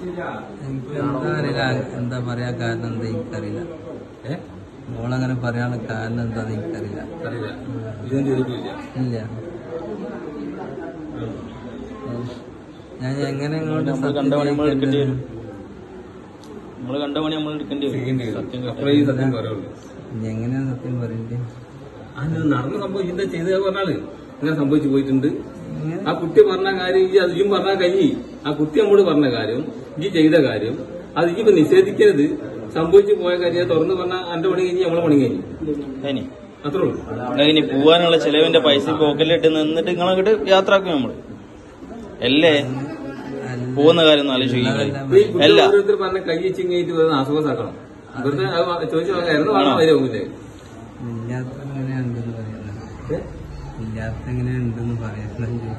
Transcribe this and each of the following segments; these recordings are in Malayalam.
എനിക്ക് എന്താ അറിയില്ല എന്താ പറയാ കാരണം എന്താ എനിക്കറിയില്ല മോളങ്ങനെ പറയാനുള്ള കാരണം എന്താന്ന് എനിക്കറിയില്ല അറിയില്ല വിജയം ചെയ്തിട്ടില്ല ഇല്ല ഞാൻ എങ്ങനെ ഇങ്ങോട്ട് നമ്മൾ കണ്ട പണി നമ്മൾ എടുക്കേണ്ടി വരും നമ്മൾ കണ്ട പണി നമ്മൾ എടുക്കേണ്ടി വരും സത്യം കേട്ടോ. അപ്പോഴേ ഈ സത്യം പറയുള്ളൂ എങ്ങനെയാ സത്യം പറയണ്ടേ അത് നടന്ന സംഭവം എന്താ ചെയ്തത് പറഞ്ഞാല് ഇങ്ങനെ സംഭവിച്ചു പോയിട്ടുണ്ട് ആ കുട്ടി പറഞ്ഞ കാര്യം ഈ അതിയും പറഞ്ഞ കഴിഞ്ഞി ആ കുട്ടി നമ്മോട് പറഞ്ഞ കാര്യം ഈ ചെയ്ത കാര്യം അത് ഇപ്പൊ നിഷേധിക്കരുത് സംഭവിച്ചു പോയ കാര്യം തുറന്ന് പറഞ്ഞ എന്റെ പണി കഴിഞ്ഞ് നമ്മളെ പണി കഴിഞ്ഞു ഇനി അത്രേ ഉള്ളൂ എന്നാ ഇനി പോവാനുള്ള ചെലവിന്റെ പൈസ പോക്കലിട്ട് നിന്നിട്ട് നിങ്ങളങ്ങോട്ട് യാത്രാക്കും നമ്മള് അല്ലേ പോകുന്ന കാര്യം ഒന്ന് ആലോചിക്കുക ഈ കുട്ടി അല്ല ഓരോരുത്തർ പറഞ്ഞ കൈ ചിങ്ങിയിട്ട് വെറുതെ ആശ്വാസാക്കണം വെറുതെ അത് ചോദിച്ചു നോക്കാം എന്ന് പറഞ്ഞാൽ വരെ മുന്നില്ലേ ഇല്ലാത്ത എങ്ങനെയാ ഉണ്ടെന്ന് പറയുന്നത് ഇല്ലാത്ത എങ്ങനെയാ ഉണ്ടെന്ന് പറയുന്നത്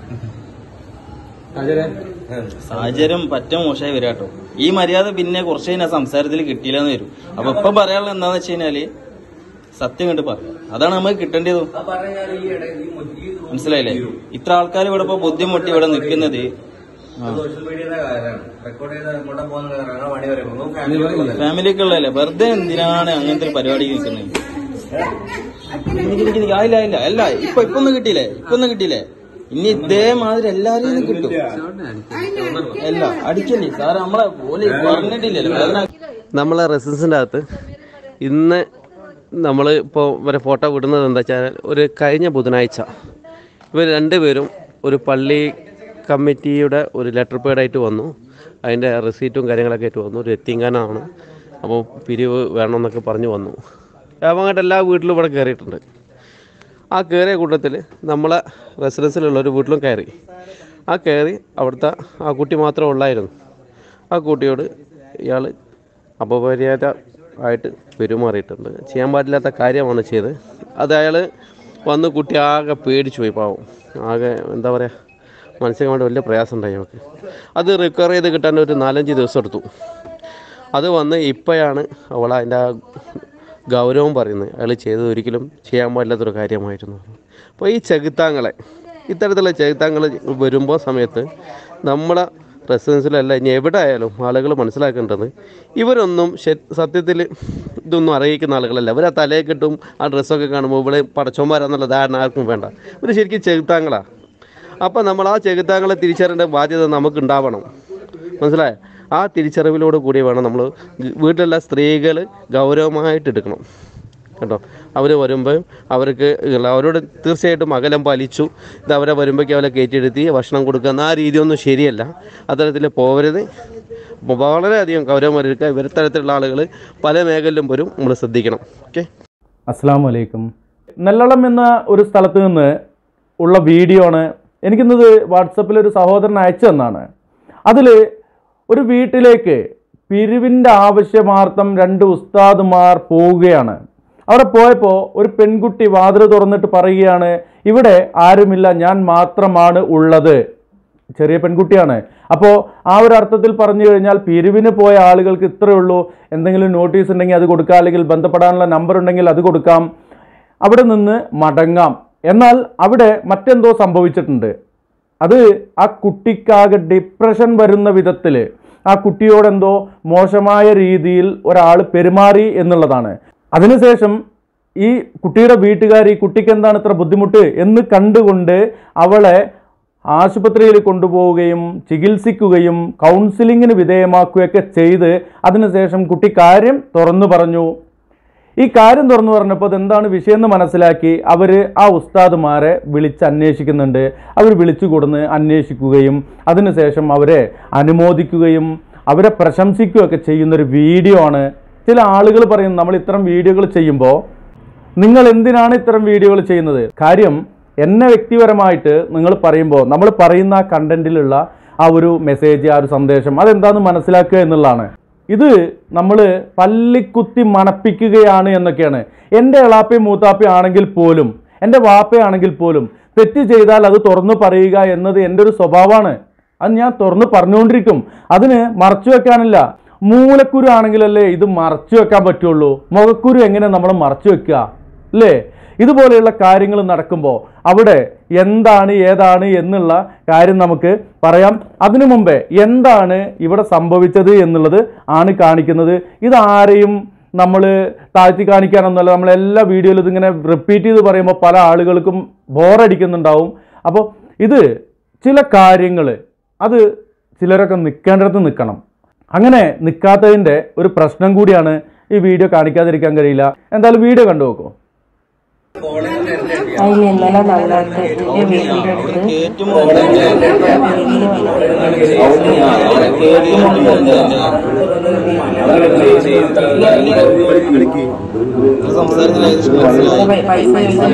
സാഹചര്യം പറ്റ മോശമായി വരാം കേട്ടോ ഈ മര്യാദ പിന്നെ കുറച്ച് കഴിഞ്ഞാൽ സംസാരത്തിൽ കിട്ടിയില്ലെന്ന് വരും അപ്പൊ ഇപ്പൊ പറയാനുള്ള എന്താന്ന് വെച്ച് കഴിഞ്ഞാല് സത്യം കണ്ട് പറയാം അതാണ് നമുക്ക് കിട്ടേണ്ടത് മനസ്സിലായില്ലേ ഇത്ര ആൾക്കാർ ഇവിടെ ഇപ്പൊ ബുദ്ധിമുട്ടി ഇവിടെ നിൽക്കുന്നത് സോഷ്യൽ മീഡിയയുടെ കാര്യമാണ് റെക്കോർഡ് ചെയ്ത് അങ്ങോട്ടാ പോകുന്ന കാര്യമാണ് മണി വരെ പോകും ഫാമിലി പറയുന്നത് ഫാമിലിയൊക്കെ ഉള്ളതല്ലേ വെറുതെ എന്തിനാണ് അങ്ങനത്തെ ഒരു പരിപാടിക്ക് നിൽക്കുന്നത് ആയില്ല ആയില്ല അല്ല ഇപ്പൊ ഇപ്പൊ ഒന്നും കിട്ടിയില്ലേ ഇപ്പൊ ഒന്നും കിട്ടിയില്ലേ ഇനി ഇതേമാതിരി എല്ലാരും ഇന്ന് കിട്ടും അല്ല അടിക്കല്ലേ സാറ് നമ്മളെ പോലെ പറഞ്ഞിട്ടില്ലല്ലോ വേദന നമ്മളെ റെസിഡൻസിൻ്റെ അകത്ത് ഇന്ന് നമ്മൾ ഇപ്പോൾ ഇവരെ ഫോട്ടോ വിടുന്നത് എന്താ വെച്ചാൽ ഒരു കഴിഞ്ഞ ബുധനാഴ്ച ഇവർ രണ്ടുപേരും ഒരു പള്ളി കമ്മിറ്റിയുടെ ഒരു ലെറ്റർ പേഡായിട്ട് വന്നു അതിൻ്റെ റെസീറ്റും കാര്യങ്ങളൊക്കെ ആയിട്ട് വന്നു ഒരു എത്തിങ്കാനാണ് അപ്പോൾ പിരിവ് വേണമെന്നൊക്കെ പറഞ്ഞു വന്നു അവങ്ങോട്ട് എല്ലാ വീട്ടിലും ഇവിടെ കയറിയിട്ടുണ്ട് ആ കയറിയ കൂട്ടത്തിൽ നമ്മളെ റെസിഡൻസിലുള്ള ഒരു വീട്ടിലും കയറി ആ കയറി അവിടുത്തെ ആ കുട്ടി മാത്രമേ ഉള്ളായിരുന്നു ആ കുട്ടിയോട് ഇയാൾ അപമര്യാദ ആയിട്ട് പെരുമാറിയിട്ടുണ്ട് ചെയ്യാൻ പാടില്ലാത്ത കാര്യമാണ് ചെയ്തത് അത് അയാൾ വന്ന് കുട്ടി ആകെ പേടിച്ചു പോയി പാവം ആകെ എന്താ പറയുക മാനസികമായിട്ട് വലിയ പ്രയാസം ഉണ്ടായി നമുക്ക് അത് റിക്കവർ ചെയ്ത് കിട്ടാൻ ഒരു നാലഞ്ച് ദിവസം എടുത്തു അത് വന്ന് ഇപ്പോഴാണ് അവൾ അതിൻ്റെ ആ ഗൗരവം പറയുന്നത് അയാൾ ചെയ്തത് ഒരിക്കലും ചെയ്യാൻ പാടില്ലാത്തൊരു കാര്യമായിരുന്നു അപ്പോൾ ഈ ചെകുത്താങ്ങളെ ഇത്തരത്തിലുള്ള ചെകുത്താങ്ങൾ വരുമ്പോൾ സമയത്ത് നമ്മളെ റെസിഡൻസിലല്ല ഇനി എവിടെ ആയാലും ആളുകൾ മനസ്സിലാക്കേണ്ടത് ഇവരൊന്നും ശ- സത്യത്തിൽ ഇതൊന്നും അറിയിക്കുന്ന ആളുകളല്ല ഇവർ ആ തലയെ കിട്ടും ആ ഡ്രസ്സൊക്കെ കാണുമ്പോൾ ഇവിടെ പടച്ചോന്മാരാന്നുള്ള ധാരണ ആർക്കും വേണ്ട ഇവർ ശരിക്കും ചെകുത്താങ്ങളാണ് അപ്പോൾ നമ്മൾ ആ ചെകുത്താങ്ങളെ തിരിച്ചറിയേണ്ട ബാധ്യത നമുക്ക് ഉണ്ടാവണം മനസ്സിലായോ ആ തിരിച്ചറിവിലോട് കൂടി വേണം നമ്മൾ വീട്ടിലുള്ള സ്ത്രീകൾ ഗൗരവമായിട്ട് എടുക്കണം കേട്ടോ അവർ വരുമ്പോൾ അവർക്ക് അവരോട് തീർച്ചയായിട്ടും അകലം പാലിച്ചു ഇത് അവരെ വരുമ്പോഴേക്കും അവരെ കയറ്റിയെടുത്തി ഭക്ഷണം കൊടുക്കുന്ന ആ രീതിയൊന്നും ശരിയല്ല അത്തരത്തിൽ പോകരുത് അപ്പോൾ വളരെയധികം ഗൗരവമായിരിക്കുക ഇവരത്തരത്തിലുള്ള ആളുകൾ പല മേഖലയിലും വരും നമ്മൾ ശ്രദ്ധിക്കണം ഓക്കെ അസ്സാം വലൈക്കും നെല്ലളം എന്ന ഒരു സ്ഥലത്ത് നിന്ന് ഉള്ള വീഡിയോ ആണ് എനിക്കിന്നത് വാട്സപ്പിൽ ഒരു സഹോദരൻ അയച്ചു തന്നാണ് അതിൽ ഒരു വീട്ടിലേക്ക് പിരിവിൻ്റെ ആവശ്യമാർത്ഥം രണ്ട് ഉസ്താദുമാർ പോവുകയാണ് അവിടെ പോയപ്പോൾ ഒരു പെൺകുട്ടി വാതിൽ തുറന്നിട്ട് പറയുകയാണ് ഇവിടെ ആരുമില്ല ഞാൻ മാത്രമാണ് ഉള്ളത് ചെറിയ പെൺകുട്ടിയാണ് അപ്പോൾ ആ ഒരു അർത്ഥത്തിൽ പറഞ്ഞു കഴിഞ്ഞാൽ പിരിവിന് പോയ ആളുകൾക്ക് ഇത്രയേ ഉള്ളൂ എന്തെങ്കിലും നോട്ടീസ് ഉണ്ടെങ്കിൽ അത് കൊടുക്കാം അല്ലെങ്കിൽ ബന്ധപ്പെടാനുള്ള നമ്പർ ഉണ്ടെങ്കിൽ അത് കൊടുക്കാം അവിടെ നിന്ന് മടങ്ങാം എന്നാൽ അവിടെ മറ്റെന്തോ സംഭവിച്ചിട്ടുണ്ട് അത് ആ കുട്ടിക്കാകെ ഡിപ്രഷൻ വരുന്ന വിധത്തിൽ ആ കുട്ടിയോടെന്തോ മോശമായ രീതിയിൽ ഒരാൾ പെരുമാറി എന്നുള്ളതാണ് അതിനുശേഷം ഈ കുട്ടിയുടെ വീട്ടുകാർ ഈ കുട്ടിക്ക് എന്താണ് ഇത്ര ബുദ്ധിമുട്ട് എന്ന് കണ്ടുകൊണ്ട് അവളെ ആശുപത്രിയിൽ കൊണ്ടുപോവുകയും ചികിത്സിക്കുകയും കൗൺസിലിങ്ങിന് വിധേയമാക്കുകയൊക്കെ ചെയ്ത് അതിനുശേഷം കുട്ടി കാര്യം തുറന്നു പറഞ്ഞു ഈ കാര്യം തുറന്നു പറഞ്ഞപ്പോൾ അതെന്താണ് വിഷയം എന്ന് മനസ്സിലാക്കി അവർ ആ ഉസ്താദുമാരെ വിളിച്ച് അന്വേഷിക്കുന്നുണ്ട് അവർ വിളിച്ചു കൊടുന്ന് അന്വേഷിക്കുകയും അതിനുശേഷം അവരെ അനുമോദിക്കുകയും അവരെ പ്രശംസിക്കുകയൊക്കെ ചെയ്യുന്നൊരു വീഡിയോ ആണ് ചില ആളുകൾ പറയും നമ്മൾ ഇത്തരം വീഡിയോകൾ ചെയ്യുമ്പോൾ നിങ്ങൾ എന്തിനാണ് ഇത്തരം വീഡിയോകൾ ചെയ്യുന്നത് കാര്യം എന്നെ വ്യക്തിപരമായിട്ട് നിങ്ങൾ പറയുമ്പോൾ നമ്മൾ പറയുന്ന ആ കണ്ടന്റിലുള്ള ആ ഒരു മെസ്സേജ് ആ ഒരു സന്ദേശം അതെന്താണെന്ന് മനസ്സിലാക്കുക എന്നുള്ളതാണ് ഇത് നമ്മൾ പല്ലിക്കുത്തി മണപ്പിക്കുകയാണ് എന്നൊക്കെയാണ് എൻ്റെ എളാപ്പി മൂത്താപ്പി ആണെങ്കിൽ പോലും എൻ്റെ വാപ്പയാണെങ്കിൽ പോലും തെറ്റ് ചെയ്താൽ അത് തുറന്നു പറയുക എന്നത് എൻ്റെ ഒരു സ്വഭാവമാണ് അത് ഞാൻ തുറന്ന് പറഞ്ഞുകൊണ്ടിരിക്കും അതിന് മറച്ചു വെക്കാനില്ല മൂലക്കുരു ആണെങ്കിലല്ലേ ഇത് മറച്ചു വെക്കാൻ പറ്റുള്ളൂ മുഖക്കുരു എങ്ങനെ നമ്മൾ മറച്ചു വെക്കുക അല്ലേ ഇതുപോലെയുള്ള കാര്യങ്ങൾ നടക്കുമ്പോൾ അവിടെ എന്താണ് ഏതാണ് എന്നുള്ള കാര്യം നമുക്ക് പറയാം അതിനു മുമ്പേ എന്താണ് ഇവിടെ സംഭവിച്ചത് എന്നുള്ളത് ആണ് കാണിക്കുന്നത് ഇതാരെയും നമ്മൾ താഴ്ത്തി കാണിക്കാനൊന്നുമല്ല നമ്മൾ എല്ലാ വീഡിയോയിലും ഇതിങ്ങനെ റിപ്പീറ്റ് ചെയ്ത് പറയുമ്പോൾ പല ആളുകൾക്കും ബോറടിക്കുന്നുണ്ടാവും അപ്പോൾ ഇത് ചില കാര്യങ്ങൾ അത് ചിലരൊക്കെ നിൽക്കേണ്ടിടത്ത് നിൽക്കണം അങ്ങനെ നിൽക്കാത്തതിൻ്റെ ഒരു പ്രശ്നം കൂടിയാണ് ഈ വീഡിയോ കാണിക്കാതിരിക്കാൻ കഴിയില്ല എന്തായാലും വീഡിയോ കണ്ടു നോക്കൂ അതിൽ ഇന്നലെ നന്നായിട്ട് എന്റെ വീടിന്റെ അടുത്ത് പൈസ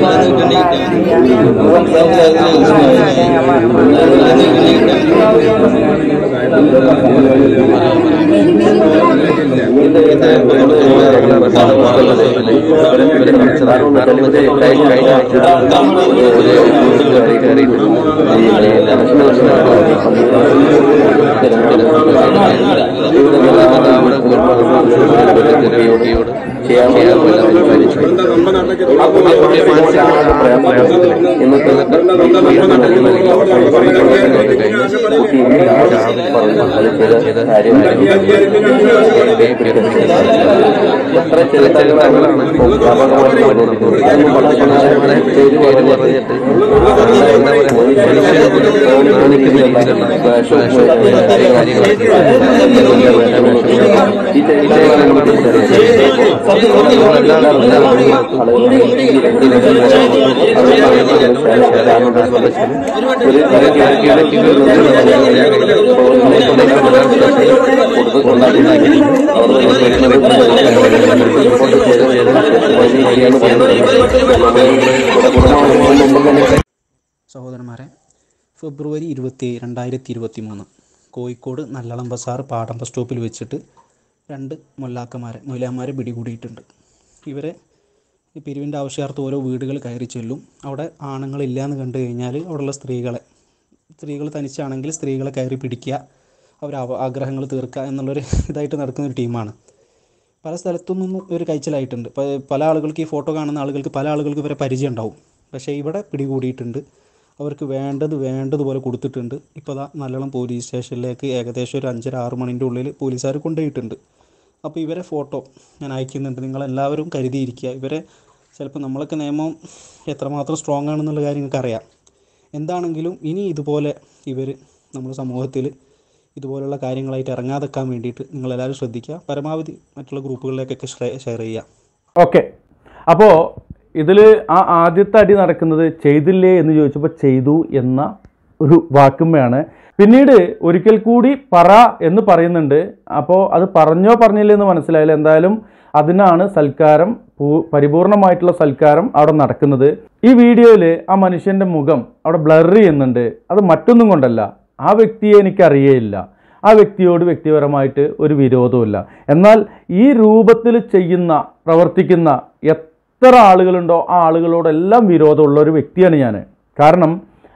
സഹോദരന്മാരെ ഫെബ്രുവരി ഇരുപത്തി രണ്ടായിരത്തി ഇരുപത്തി മൂന്ന് കോഴിക്കോട് നല്ലളം ബസാർ പാടം ബസ് സ്റ്റോപ്പിൽ വെച്ചിട്ട് രണ്ട് മൊല്ലാക്കന്മാരെ മൊലാന്മാരെ പിടികൂടിയിട്ടുണ്ട് ഇവരെ ഈ പിരിവിൻ്റെ ആവശ്യാർത്ഥം ഓരോ വീടുകൾ കയറി ചെല്ലും അവിടെ ആണുങ്ങളില്ല എന്ന് കണ്ടു കഴിഞ്ഞാൽ അവിടെയുള്ള സ്ത്രീകളെ സ്ത്രീകൾ തനിച്ചാണെങ്കിൽ സ്ത്രീകളെ കയറി പിടിക്കുക അവർ ആഗ്രഹങ്ങൾ തീർക്കുക എന്നുള്ളൊരു ഇതായിട്ട് നടക്കുന്ന ഒരു ടീമാണ് പല സ്ഥലത്തുനിന്നും ഒരു കഴിച്ചിലായിട്ടുണ്ട് പ- പല ആളുകൾക്ക് ഈ ഫോട്ടോ കാണുന്ന ആളുകൾക്ക് പല ആളുകൾക്ക് ഇവരെ പരിചയം ഉണ്ടാവും പക്ഷേ ഇവിടെ പിടികൂടിയിട്ടുണ്ട് അവർക്ക് വേണ്ടത് വേണ്ടതുപോലെ കൊടുത്തിട്ടുണ്ട് ഇപ്പോൾ ദാ നല്ലോണം പോലീസ് സ്റ്റേഷനിലേക്ക് ഏകദേശം ഒരു അഞ്ചര ആറ് മണിൻ്റെ ഉള്ളിൽ പോലീസുകാർ കൊണ്ടുപോയിട്ടുണ്ട് അപ്പോൾ ഇവരെ ഫോട്ടോ ഞാൻ അയക്കുന്നുണ്ട് നിങ്ങളെല്ലാവരും കരുതിയിരിക്കുക ഇവരെ ചിലപ്പോൾ നമ്മളൊക്കെ നിയമം എത്രമാത്രം സ്ട്രോങ് ആണെന്നുള്ള കാര്യം നിങ്ങൾക്ക് അറിയാം എന്താണെങ്കിലും ഇനി ഇതുപോലെ ഇവർ നമ്മുടെ സമൂഹത്തിൽ ഇതുപോലുള്ള കാര്യങ്ങളായിട്ട് ഇറങ്ങാതെക്കാൻ വേണ്ടിയിട്ട് നിങ്ങളെല്ലാവരും ശ്രദ്ധിക്കുക പരമാവധി മറ്റുള്ള ഗ്രൂപ്പുകളിലേക്കൊക്കെ ഷെയർ ചെയ്യുക ഓക്കെ അപ്പോൾ ഇതിൽ ആ ആദ്യത്തെ അടി നടക്കുന്നത് ചെയ്തില്ലേ എന്ന് ചോദിച്ചപ്പോൾ ചെയ്തു എന്ന ഒരു വാക്കുമ്മയാണ് പിന്നീട് ഒരിക്കൽ കൂടി പറ എന്ന് പറയുന്നുണ്ട് അപ്പോൾ അത് പറഞ്ഞോ പറഞ്ഞില്ലേ എന്ന് മനസ്സിലായില്ല എന്തായാലും അതിനാണ് സൽക്കാരം പൂ- പരിപൂർണമായിട്ടുള്ള സൽക്കാരം അവിടെ നടക്കുന്നത് ഈ വീഡിയോയിൽ ആ മനുഷ്യൻ്റെ മുഖം അവിടെ ബ്ലർ ചെയ്യുന്നുണ്ട് അത് മറ്റൊന്നും കൊണ്ടല്ല ആ വ്യക്തിയെ എനിക്കറിയേയില്ല ആ വ്യക്തിയോട് വ്യക്തിപരമായിട്ട് ഒരു വിരോധവുമില്ല എന്നാൽ ഈ രൂപത്തിൽ ചെയ്യുന്ന പ്രവർത്തിക്കുന്ന എത്ര ആളുകളുണ്ടോ ആ ആളുകളോടെല്ലാം വിരോധമുള്ള ഒരു വ്യക്തിയാണ് ഞാൻ കാരണം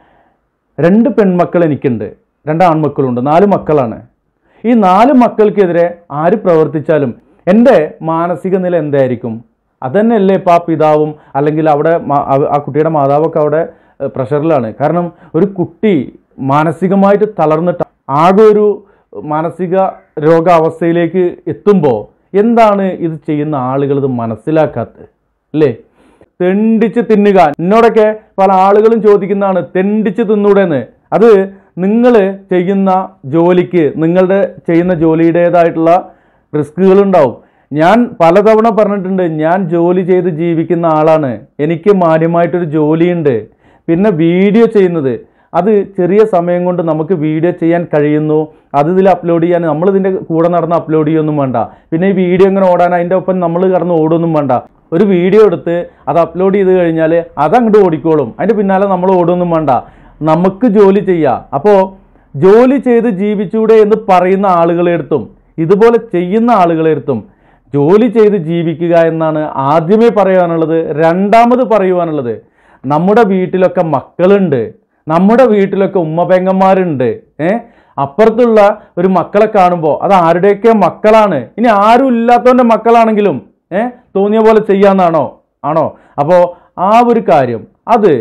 രണ്ട് പെൺമക്കൾ എനിക്കുണ്ട് രണ്ട് ആൺമക്കളുണ്ട് നാല് മക്കളാണ് ഈ നാല് മക്കൾക്കെതിരെ ആര് പ്രവർത്തിച്ചാലും എൻ്റെ മാനസിക നില എന്തായിരിക്കും അതന്നെയല്ലേ ഇപ്പോൾ ആ പിതാവും അല്ലെങ്കിൽ അവിടെ മാ- അവ- ആ കുട്ടിയുടെ മാതാവൊക്കെ അവിടെ ഏഹ്, പ്രഷറിലാണ് കാരണം ഒരു കുട്ടി മാനസികമായിട്ട് തളർന്നിട്ട് ആകെ ഒരു മാനസിക രോഗാവസ്ഥയിലേക്ക് എത്തുമ്പോൾ എന്താണ് ഇത് ചെയ്യുന്ന ആളുകൾ ഇത് മനസ്സിലാക്കാത്തത് അല്ലേ തെണ്ടിച്ച് തിന്നുക എന്നോടൊക്കെ പല ആളുകളും ചോദിക്കുന്നതാണ് തെണ്ടിച്ച് തിന്നൂടെന്ന് അത് നിങ്ങൾ ചെയ്യുന്ന ജോലിക്ക് നിങ്ങളുടെ ചെയ്യുന്ന ജോലിയുടേതായിട്ടുള്ള റിസ്കുകളുണ്ടാവും ഞാൻ പലതവണ പറഞ്ഞിട്ടുണ്ട് ഞാൻ ജോലി ചെയ്ത് ജീവിക്കുന്ന ആളാണ് എനിക്ക് മാന്യമായിട്ടൊരു ജോലിയുണ്ട് പിന്നെ വീഡിയോ ചെയ്യുന്നത് അത് ചെറിയ സമയം കൊണ്ട് നമുക്ക് വീഡിയോ ചെയ്യാൻ കഴിയുന്നു അത് ഇതിൽ അപ്ലോഡ് ചെയ്യാൻ നമ്മൾ ഇതിൻ്റെ കൂടെ നടന്ന് അപ്ലോഡ് ചെയ്യൊന്നും വേണ്ട പിന്നെ ഈ വീഡിയോ ഇങ്ങനെ ഓടാൻ അതിൻ്റെ ഒപ്പം നമ്മൾ കടന്ന് ഓടൊന്നും വേണ്ട ഒരു വീഡിയോ എടുത്ത് അത് അപ്ലോഡ് ചെയ്ത് കഴിഞ്ഞാൽ അത് അങ്ങോട്ട് ഓടിക്കോളും അതിൻ്റെ പിന്നാലെ നമ്മൾ ഓടൊന്നും വേണ്ട നമുക്ക് ജോലി ചെയ്യാം അപ്പോൾ ജോലി ചെയ്ത് ജീവിച്ചൂടെ എന്ന് പറയുന്ന ആളുകളെടുത്തും ഇതുപോലെ ചെയ്യുന്ന ആളുകളെടുത്തും ജോലി ചെയ്ത് ജീവിക്കുക എന്നാണ് ആദ്യമേ പറയുവാനുള്ളത് രണ്ടാമത് പറയുവാനുള്ളത് നമ്മുടെ വീട്ടിലൊക്കെ മക്കളുണ്ട് നമ്മുടെ വീട്ടിലൊക്കെ ഉമ്മ പെങ്ങന്മാരുണ്ട് ഏ അപ്പുറത്തുള്ള ഒരു മക്കളെ കാണുമ്പോൾ അത് ആരുടെയൊക്കെ മക്കളാണ് ഇനി ആരും ഇല്ലാത്തവൻ്റെ മക്കളാണെങ്കിലും ഏ തോന്നിയ പോലെ ചെയ്യാന്നാണോ ആണോ അപ്പോൾ ആ ഒരു കാര്യം അത്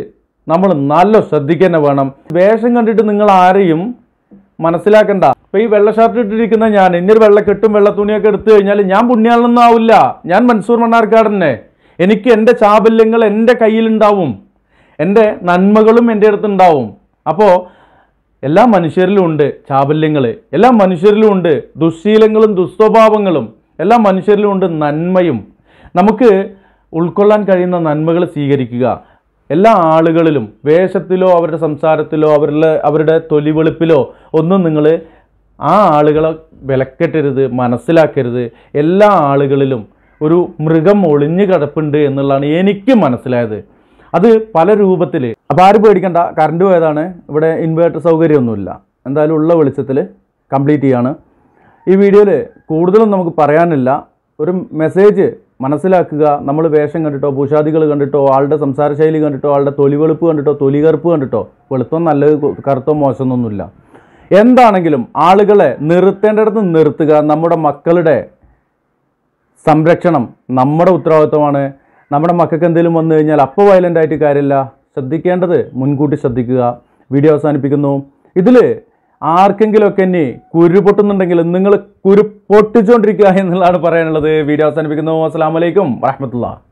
നമ്മൾ നല്ല ശ്രദ്ധിക്കുക തന്നെ വേണം വേഷം കണ്ടിട്ട് നിങ്ങൾ ആരെയും മനസ്സിലാക്കണ്ട ഇപ്പൊ ഈ വെള്ള ഷർട്ട് ഇട്ടിരിക്കുന്ന ഞാൻ ഇന്നൊരു വെള്ളക്കെട്ടും വെള്ള തുണിയൊക്കെ എടുത്തു കഴിഞ്ഞാൽ ഞാൻ പുണ്യാളൊന്നും ആവില്ല ഞാൻ മൻസൂർ മണ്ണാർക്കാടനെ എനിക്ക് എൻ്റെ ചാബല്യങ്ങൾ എൻ്റെ കയ്യിലുണ്ടാവും എൻ്റെ നന്മകളും എൻ്റെ അടുത്തുണ്ടാവും അപ്പോൾ എല്ലാ മനുഷ്യരിലും ഉണ്ട് ചാബല്യങ്ങൾ എല്ലാ മനുഷ്യരിലും ഉണ്ട് ദുശ്ശീലങ്ങളും ദുസ്വഭാവങ്ങളും എല്ലാ മനുഷ്യരിലും ഉണ്ട് നന്മയും നമുക്ക് ഉൾക്കൊള്ളാൻ കഴിയുന്ന നന്മകൾ സ്വീകരിക്കുക എല്ലാ ആളുകളിലും വേഷത്തിലോ അവരുടെ സംസാരത്തിലോ അവരുടെ അവരുടെ തൊലിവെളുപ്പിലോ ഒന്നും നിങ്ങൾ ആ ആളുകളെ വിലക്കെട്ടരുത് മനസ്സിലാക്കരുത് എല്ലാ ആളുകളിലും ഒരു മൃഗം ഒളിഞ്ഞു കിടപ്പുണ്ട് എന്നുള്ളതാണ് എനിക്ക് മനസ്സിലായത് അത് പല രൂപത്തിൽ അപ്പോൾ ആരും പേടിക്കണ്ട കറണ്ട് പോയതാണ് ഇവിടെ ഇൻവേർട്ടർ സൗകര്യമൊന്നുമില്ല എന്തായാലും ഉള്ള വെളിച്ചത്തിൽ കംപ്ലീറ്റ് ചെയ്യാണ് ഈ വീഡിയോയിൽ കൂടുതലും നമുക്ക് പറയാനില്ല ഒരു മെസ്സേജ് മനസ്സിലാക്കുക നമ്മൾ വേഷം കണ്ടിട്ടോ ഭൂഷാദികൾ കണ്ടിട്ടോ ആളുടെ സംസാര ശൈലി കണ്ടിട്ടോ ആളുടെ തൊലി വെളുപ്പ് കണ്ടിട്ടോ തൊലി കറുപ്പ് കണ്ടിട്ടോ വെളുത്തോ നല്ലത് കറുത്തോ മോശമൊന്നുമില്ല എന്താണെങ്കിലും ആളുകളെ നിർത്തേണ്ടിടത്ത് നിർത്തുക നമ്മുടെ മക്കളുടെ സംരക്ഷണം നമ്മുടെ ഉത്തരവാദിത്വമാണ് നമ്മുടെ മക്കൾക്ക് എന്തെങ്കിലും വന്നു കഴിഞ്ഞാൽ അപ്പോൾ വയലൻ്റ് ആയിട്ട് കാര്യമില്ല ശ്രദ്ധിക്കേണ്ടത് മുൻകൂട്ടി ശ്രദ്ധിക്കുക വീഡിയോ അവസാനിപ്പിക്കുന്നു ഇതിൽ ആർക്കെങ്കിലുമൊക്കെ ഇനി കുരു പൊട്ടുന്നുണ്ടെങ്കിൽ നിങ്ങൾ കുരു പൊട്ടിച്ചുകൊണ്ടിരിക്കുക എന്നുള്ളതാണ് പറയാനുള്ളത് വീഡിയോ അവസാനിപ്പിക്കുന്നു അസ്സാം വലൈക്കും വറഹമത്തുള്ള